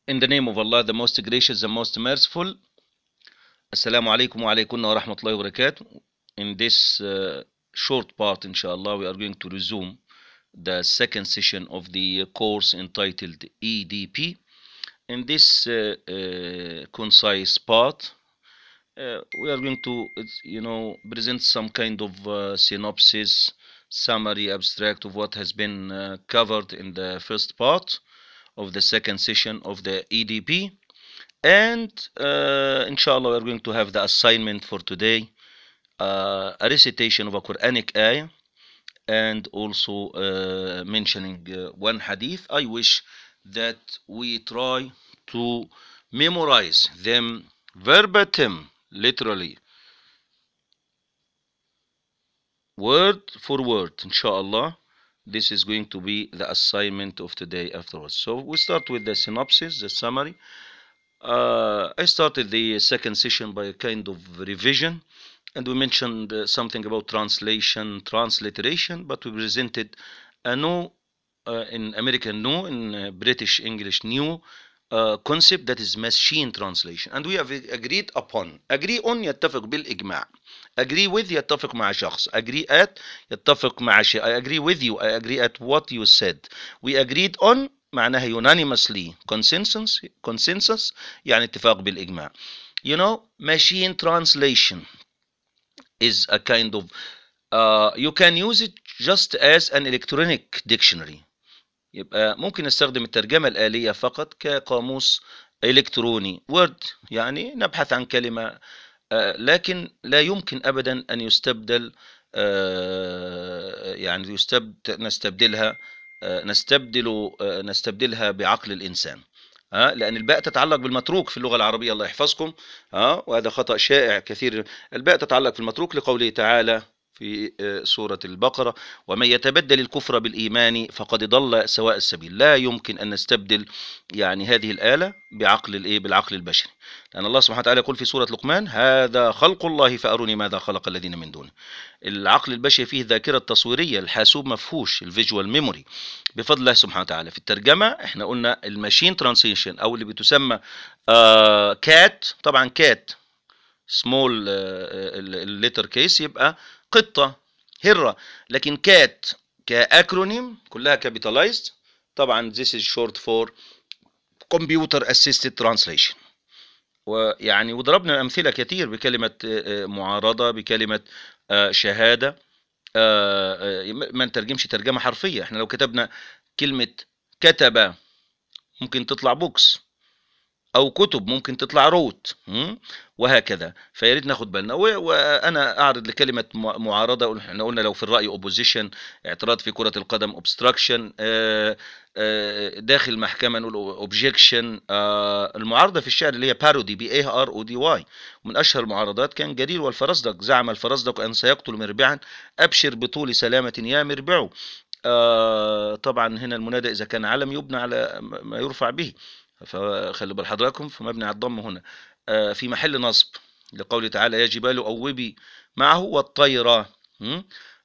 In the name of Allah, the most gracious, the most merciful. Assalamu alaikum wa alaikum wa rahmatullahi wa barakatuh. In this uh, short part, inshallah, we are going to resume the second session of the course entitled EDP. In this uh, uh, concise part, uh, we are going to, it's, you know, present some kind of uh, synopsis, summary, abstract of what has been uh, covered in the first part of the second session of the EDP. And uh, inshallah, we're going to have the assignment for today uh, a recitation of a Quranic ayah and also uh, mentioning uh, one hadith. I wish that we try to memorize them verbatim, literally, word for word, inshallah. This is going to be the assignment of today afterwards. So we start with the synopsis, the summary. Uh, I started the second session by a kind of revision, and we mentioned uh, something about translation, transliteration, but we presented a new, uh, in American new, in uh, British English new uh, concept that is machine translation, and we have agreed upon. Agree on يتفق بالإجماع. Agree with يتفق مع شخص. Agree at يتفق مع شيء. I agree with you. I agree at what you said. We agreed on معناها unanimously consensus consensus يعني اتفاق بالإجماع. You know, machine translation is a kind of uh, you can use it just as an electronic dictionary. يبقى ممكن نستخدم الترجمة الآلية فقط كقاموس إلكتروني word يعني نبحث عن كلمة آه، لكن لا يمكن أبدا أن يستبدل آه، يعني يستبد نستبدلها آه، نستبدل آه، نستبدلها بعقل الإنسان ها لأن الباء تتعلق بالمتروك في اللغة العربية الله يحفظكم ها وهذا خطأ شائع كثير الباء تتعلق في المتروك لقوله تعالى في آه، سورة البقرة ومن يتبدل الكفر بالإيمان فقد ضل سواء السبيل لا يمكن أن نستبدل يعني هذه الآلة بعقل الإيه بالعقل البشري لأن الله سبحانه وتعالى يقول في سورة لقمان هذا خلق الله فأروني ماذا خلق الذين من دونه العقل البشري فيه ذاكرة تصويرية الحاسوب مفهوش الفيجوال ميموري بفضل الله سبحانه وتعالى في الترجمة احنا قلنا الماشين ترانسليشن أو اللي بتسمى آه كات طبعا كات سمول الليتر كيس يبقى قطة هرة لكن كات كأكرونيم كلها كابيتالايزد طبعا this is short for computer assisted translation ويعني وضربنا أمثلة كتير بكلمة آه، آه، معارضة بكلمة آه، شهادة آه، آه، ما نترجمش ترجمة حرفية احنا لو كتبنا كلمة كتب ممكن تطلع بوكس او كتب ممكن تطلع روت م? وهكذا فيا ريت ناخد بالنا و- وانا اعرض لكلمه مع- معارضه قل- احنا قلنا لو في الراي اوبوزيشن اعتراض في كره القدم اوبستراكشن داخل محكمه نقول اوبجيكشن المعارضه في الشعر اللي هي بارودي بي اي ار او دي واي ومن اشهر المعارضات كان جرير والفرزدق زعم الفرزدق ان سيقتل مربعا ابشر بطول سلامه يا مربع آه، طبعا هنا المنادى اذا كان علم يبنى على ما يرفع به فخلوا بال حضراتكم فمبني على الضم هنا آه، في محل نصب لقوله تعالى يا جبال أوبي معه والطير م?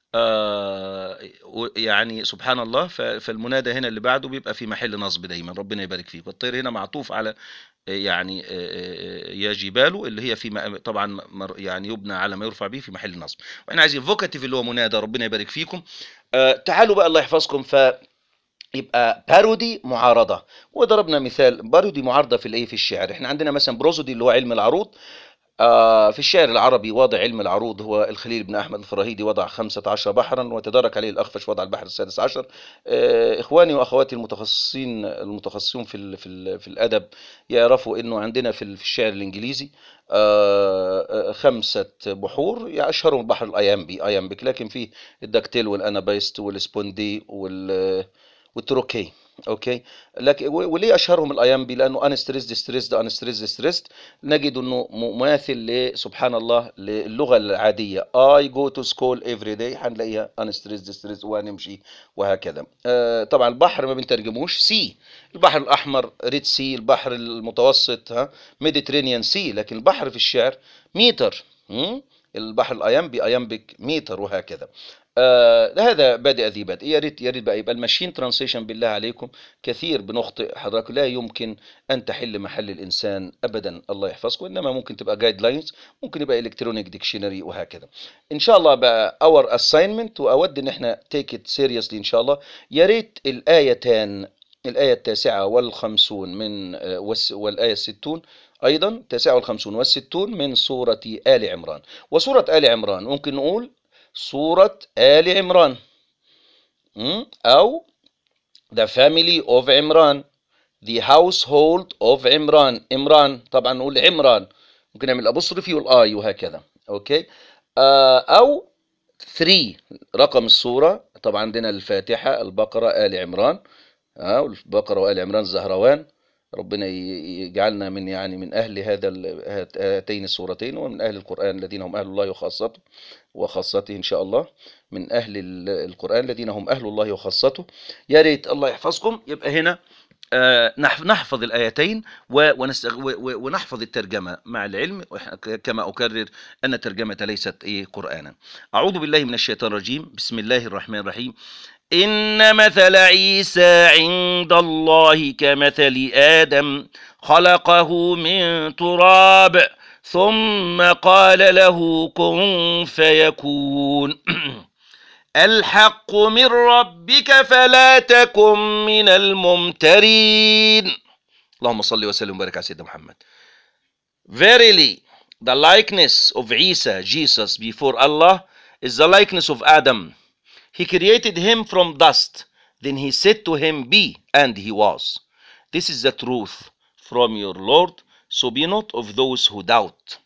آه، و- يعني سبحان الله ف- فالمنادى هنا اللي بعده بيبقى في محل نصب دايما ربنا يبارك فيك والطير هنا معطوف على آه، يعني آه، آه، يا جبال اللي هي في م- طبعا مر- يعني يبنى على ما يرفع به في محل نصب واحنا عايزين فوكاتيف اللي هو منادى ربنا يبارك فيكم آه، تعالوا بقى الله يحفظكم ف يبقى بارودي معارضة وضربنا مثال بارودي معارضة في الايه في الشعر احنا عندنا مثلا بروزودي اللي هو علم العروض آه في الشعر العربي واضع علم العروض هو الخليل بن أحمد الفراهيدي وضع خمسة عشر بحرا وتدارك عليه الأخفش وضع البحر السادس عشر آه إخواني وأخواتي المتخصصين المتخصصون في ال في, ال في الأدب يعرفوا إنه عندنا في ال- في الشعر الإنجليزي آه آه، خمسة بحور يعني أشهرهم بحر الأيامبي أيامبيك لكن في الدكتيل والأنابيست والسبوندي وال والتروكي اوكي لكن و- وليه اشهرهم الايامبي لانه انستريسد ستريسد انستريسد ستريسد نجد انه مماثل لسبحان الله للغه العاديه اي جو تو سكول افري داي هنلاقيها انستريسد ستريسد وهنمشي وهكذا آه طبعا البحر ما بنترجموش سي البحر الاحمر ريد سي البحر المتوسط ها ميديترينيان سي لكن البحر في الشعر ميتر مم؟ البحر الايامبي ايامبيك ميتر وهكذا آه هذا بادئ ذي بادئ يا ريت يا ريت بقى يبقى الماشين ترانسيشن بالله عليكم كثير بنخطئ حضرتك لا يمكن ان تحل محل الانسان ابدا الله يحفظكم انما ممكن تبقى جايد لاينز ممكن يبقى الكترونيك ديكشنري وهكذا ان شاء الله بقى اور اساينمنت واود ان احنا تيك ات سيريسلي ان شاء الله يا ريت الايتان الآية التاسعة والخمسون من آه، والس- والآية الستون أيضا التاسعة والخمسون والستون من سورة آل عمران وسورة آل عمران ممكن نقول سورة آل عمران م? أو The family of عمران The household of عمران عمران طبعا نقول عمران ممكن نعمل أبوستروفي والآي وهكذا أوكي آه أو 3 رقم السورة طبعا عندنا الفاتحة البقرة آل عمران اه والبقرة وآل عمران الزهروان ربنا ي- يجعلنا من يعني من أهل هذا ال- هات- هاتين السورتين ومن أهل القرآن الذين هم أهل الله وخاصته وخاصته إن شاء الله من أهل ال- القرآن الذين هم أهل الله وخاصته يا ريت الله يحفظكم يبقى هنا آه، نحف- نحفظ الآيتين و- ونستغ- و- و- ونحفظ الترجمة مع العلم وإحنا ك- كما أكرر أن الترجمة ليست إيه قرآنا أعوذ بالله من الشيطان الرجيم بسم الله الرحمن الرحيم إن مثل عيسى عند الله كمثل آدم خلقه من تراب ثم قال له كن فيكون الحق من ربك فلا تكن من الممترين اللهم صل وسلم وبارك على سيدنا محمد Verily, the likeness of Isa, Jesus, before Allah is the likeness of Adam. He created him from dust. Then he said to him, Be, and he was. This is the truth from your Lord, so be not of those who doubt.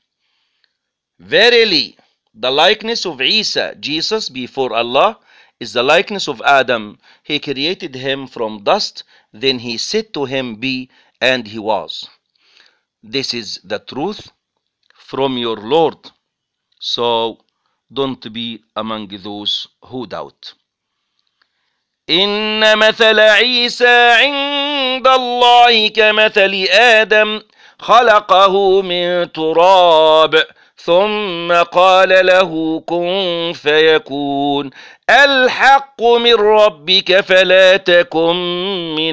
Verily, the likeness of Isa, Jesus, before Allah, is the likeness of Adam. He created him from dust. Then he said to him, Be, and he was. This is the truth from your Lord. So don't be among those who doubt. إن مثل عيسى عند الله كمثل آدم خلقه من تراب ثم قال له كن فيكون الحق من ربك فلا تكن من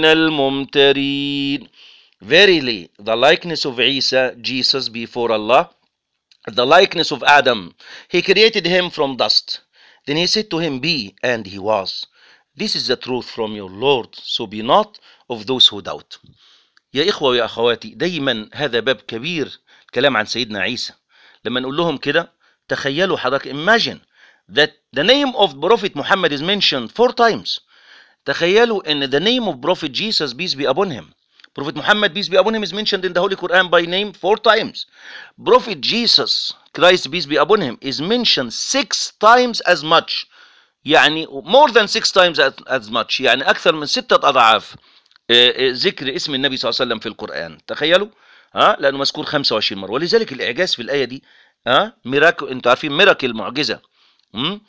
الممترين Verily, the likeness of Isa, Jesus before Allah, the likeness of Adam. He created him from dust. Then he said to him, Be, and he was. This is the truth from your Lord, so be not of those who doubt. يا إخوة ويا أخواتي دايما هذا باب كبير كلام عن سيدنا عيسى لما نقول لهم كده تخيلوا حضرتك imagine that the name of Prophet Muhammad is mentioned four times تخيلوا ان the name of Prophet Jesus peace be upon him Prophet Muhammad peace be upon him is mentioned in the Holy Quran by name four times Prophet Jesus Christ peace be upon him is mentioned six times as much يعني more than six times as, as much يعني أكثر من ستة أضعاف آه، آه، ذكر اسم النبي صلى الله عليه وسلم في القرآن تخيلوا ها لأنه مذكور 25 مرة ولذلك الإعجاز في الآية دي ها ميراكل أنتوا عارفين ميراكل معجزة م?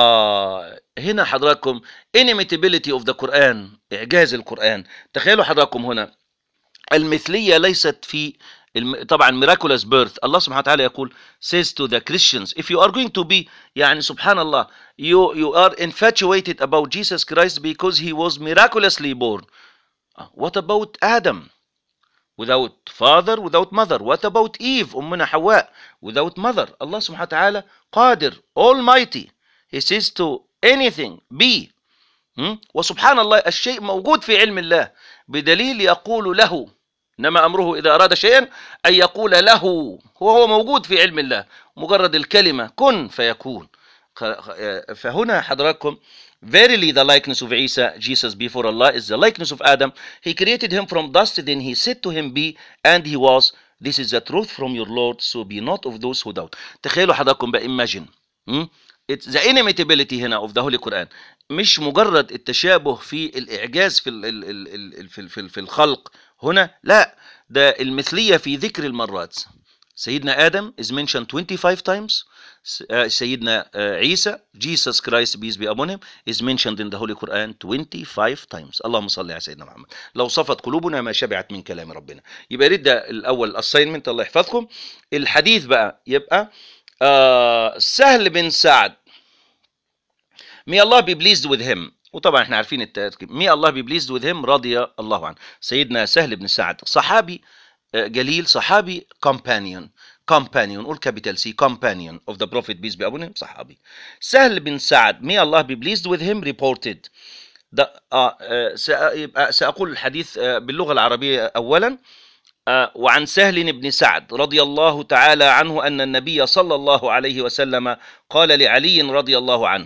آه هنا حضراتكم inimitability of the Quran إعجاز القرآن تخيلوا حضراتكم هنا المثلية ليست في الم... طبعا miraculous birth الله سبحانه وتعالى يقول says to the Christians if you are going to be يعني سبحان الله you, you are infatuated about Jesus Christ because he was miraculously born Uh, what about Adam without father without mother what about Eve أمنا حواء without mother الله سبحانه وتعالى قادر almighty he says to anything be م? وسبحان الله الشيء موجود في علم الله بدليل يقول له إنما أمره إذا أراد شيئا أن يقول له هو هو موجود في علم الله مجرد الكلمة كن فيكون خ- خ- فهنا حضراتكم Verily the likeness of Isa, Jesus before Allah, is the likeness of Adam. He created him from dust, then he said to him, Be, and he was. This is the truth from your Lord, so be not of those who doubt. تخيلوا حضراتكم بقى imagine. م? It's the inimitability هنا of the Holy Quran. مش مجرد التشابه في الإعجاز في ال ال ال ال في, ال في, ال في الخلق هنا لا ده المثلية في ذكر المرات سيدنا آدم is mentioned 25 times س- آه، سيدنا آه، عيسى Jesus Christ peace be upon him is mentioned in the Holy Quran 25 times اللهم صل على سيدنا محمد لو صفت قلوبنا ما شبعت من كلام ربنا يبقى يريد ده الأول assignment الله يحفظكم الحديث بقى يبقى آه سهل بن سعد may Allah be pleased with him وطبعا احنا عارفين التركيب may Allah be pleased with him رضي الله عنه سيدنا سهل بن سعد صحابي آه، جليل صحابي companion companion قول capital C companion of the prophet peace be upon him صحابي سهل بن سعد may Allah be pleased with him reported ده آه آه، سأ- يبقى سأقول الحديث آه، باللغة العربية أولا آه، وعن سهل بن سعد رضي الله تعالى عنه أن النبي صلى الله عليه وسلم قال لعلي رضي الله عنه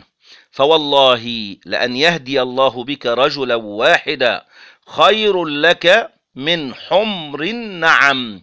فوالله لأن يهدي الله بك رجلا واحدا خير لك من حمر النعم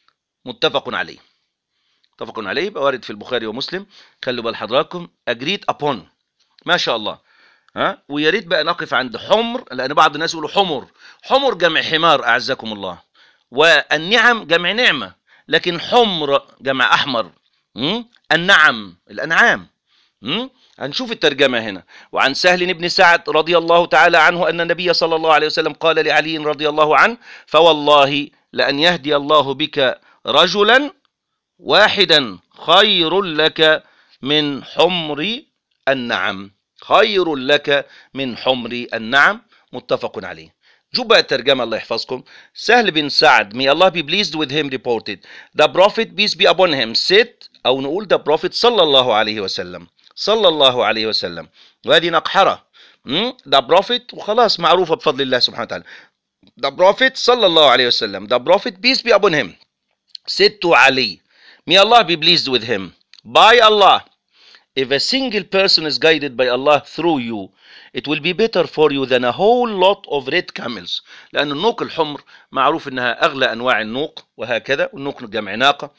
متفق عليه متفق عليه يبقى وارد في البخاري ومسلم خلوا بال حضراتكم agreed upon ما شاء الله ها ويا ريت بقى نقف عند حمر لان بعض الناس يقولوا حمر حمر جمع حمار اعزكم الله والنعم جمع نعمه لكن حمر جمع احمر م? النعم الانعام م? هنشوف الترجمة هنا وعن سهل بن سعد رضي الله تعالى عنه أن النبي صلى الله عليه وسلم قال لعلي رضي الله عنه فوالله لأن يهدي الله بك رجلا واحدا خير لك من حمر النعم خير لك من حمر النعم متفق عليه شوف بقى الترجمة الله يحفظكم سهل بن سعد may Allah be pleased with him reported the prophet peace be upon him said أو نقول the prophet صلى الله عليه وسلم صلى الله عليه وسلم وهذه نقحرة م? the prophet وخلاص معروفة بفضل الله سبحانه وتعالى the prophet صلى الله عليه وسلم the prophet peace be upon him said to Ali may Allah be pleased with him by Allah if a single person is guided by Allah through you it will be better for you than a whole lot of red camels لأن النوق الحمر معروف أنها أغلى أنواع النوق وهكذا والنوق جمع ناقة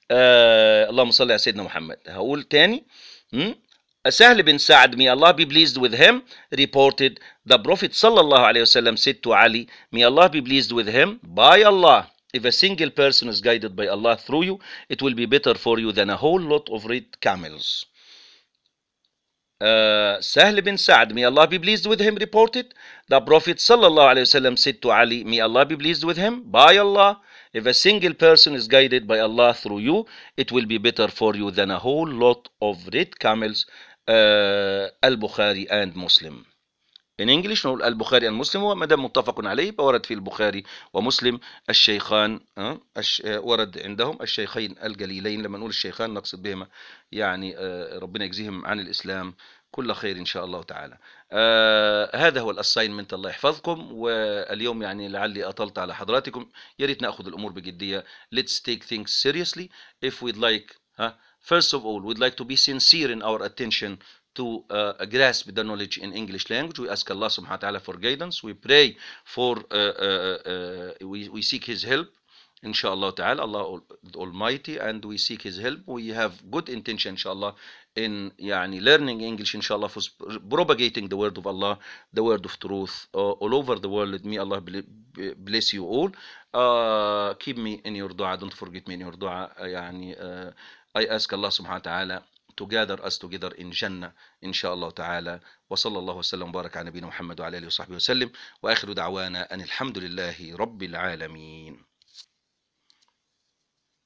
آه اللهم صل على سيدنا محمد هقول تاني م? سهل بن سعد may Allah be pleased with him reported the Prophet صلى الله عليه وسلم said to Ali may Allah be pleased with him by Allah if a single person is guided by Allah through you it will be better for you than a whole lot of red camels uh, Sahl bin Sa'd, may Allah be pleased with him, reported, the Prophet sallallahu alaihi wasallam said to Ali, may Allah be pleased with him, by Allah, if a single person is guided by Allah through you, it will be better for you than a whole lot of red camels, uh, Al-Bukhari and Muslim. In English نقول البخاري المسلم وما دام متفق عليه يبقى ورد في البخاري ومسلم الشيخان أه؟ الش... آه، ورد عندهم الشيخين الجليلين لما نقول الشيخان نقصد بهما يعني آه، ربنا يجزيهم عن الإسلام كل خير إن شاء الله تعالى آه هذا هو الأساينمنت الله يحفظكم واليوم يعني لعلي أطلت على حضراتكم يا ريت نأخذ الأمور بجدية let's take things seriously if we'd like ها first of all we'd like to be sincere in our attention to uh, grasp the knowledge in English language. We ask Allah subhanahu wa ta'ala for guidance. We pray for, uh, uh, uh, we, we seek His help, inshallah ta'ala, Allah Al- Almighty, and we seek His help. We have good intention, inshallah, in يعني, learning English, inshallah, for sp- propagating the word of Allah, the word of truth uh, all over the world. May Allah bl- b- bless you all. Uh, keep me in your dua. Don't forget me in your dua. Uh, يعني, uh, I ask Allah subhanahu wa ta'ala to gather us together in Jannah إن شاء الله تعالى وصلى الله وسلم وبارك على نبينا محمد وعلى آله وصحبه وسلم وآخر دعوانا أن الحمد لله رب العالمين